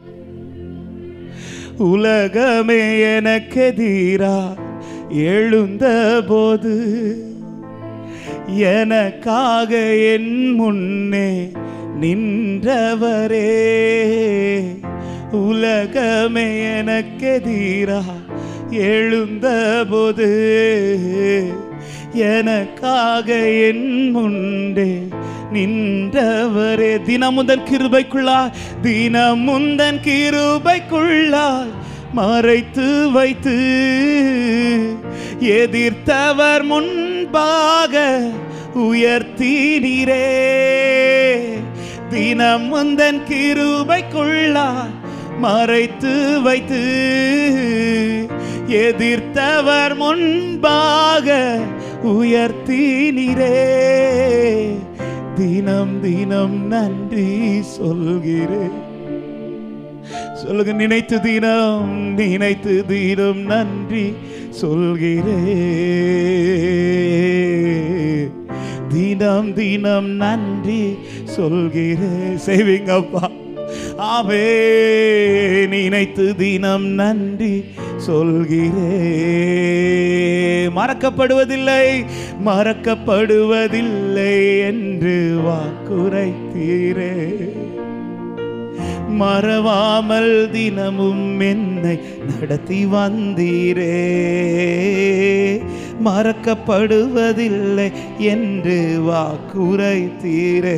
உலகமே எனக்கெதிரா எழுந்த போது எனக்காக என் முன்னே நின்றவரே உலகமே எனக்கெதிரா எழுந்த போது எனக்காக என் முண்டே நின்றவரே தினமுந்தன் கிருபைக்குள்ளாய் தினமுந்தன் கிருபைக்குள்ளாய் மறைத்து வைத்து எதிர்த்தவர் முன்பாக உயர்த்தீரே தினம் முந்தன் கிருபைக்குள்ளாய் மறைத்து வைத்து எதிர்த்தவர் முன்பாக உயர்த்தீரே தினம் தினம் நன்றி சொல்கிறேன் சொல்லுங்க நினைத்து தினம் நினைத்து தினம் நன்றி சொல்கிறே தினம் தினம் நன்றி சொல்கிறே செய்வீங்கப்பா ஆவே நினைத்து தினம் நன்றி சொல்கிறே மறக்கப்படுவதில்லை மறக்கப்படுவதில்லை என்று வாக்குரைத்தீரே மறவாமல் தினமும் என்னை நடத்தி வந்தீரே மறக்கப்படுவதில்லை என்று வாக்குரைத்தீரே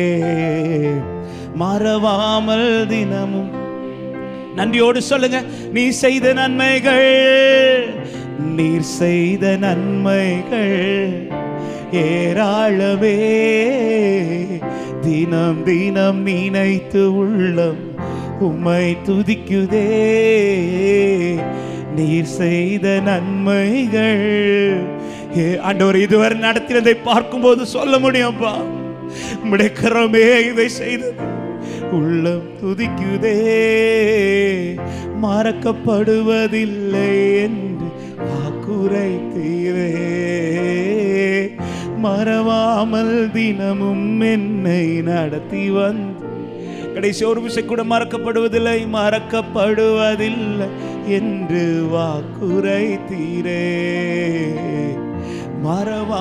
மறவாமல் தினமும் நன்றியோடு சொல்லுங்க நீ செய்த நன்மைகள் நீர் செய்த நன்மைகள் ஏராளமே தினம் தினம் நினைத்து உள்ளம் உம்மை துதிக்குதே நீர் செய்த நன்மைகள் ஏ ஆண்டவர் இதுவரை நடத்தினதை பார்க்கும்போது சொல்ல முடியும்ப்பா உம்முடைய கரமே இதை செய்தது உள்ளம் துதிக்குதே மறக்கப்படுவதில்லை என்று வாக்குரைத்தீரே மறவாமல் தினமும் என்னை நடத்தி வந்து கடைசி ஒரு விஷயம் கூட மறக்கப்படுவதில்லை மறக்கப்படுவதில்லை என்று வாக்குரைத்தீரே மறவா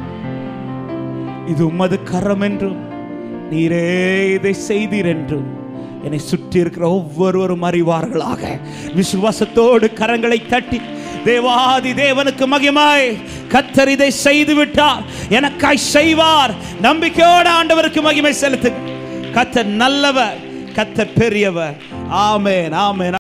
இது உமது கரம் என்றும் நீரே இதை செய்தீர் என்றும் என்னை சுற்றி இருக்கிற ஒவ்வொருவரும் அறிவார்களாக விசுவாசத்தோடு கரங்களை தட்டி தேவாதி தேவனுக்கு மகிமாய் கத்தர் இதை செய்து விட்டார் எனக்காய் செய்வார் நம்பிக்கையோடு ஆண்டவருக்கு மகிமை செலுத்து கத்தர் நல்லவர் கத்தர் பெரியவர் ஆமென் ஆமென்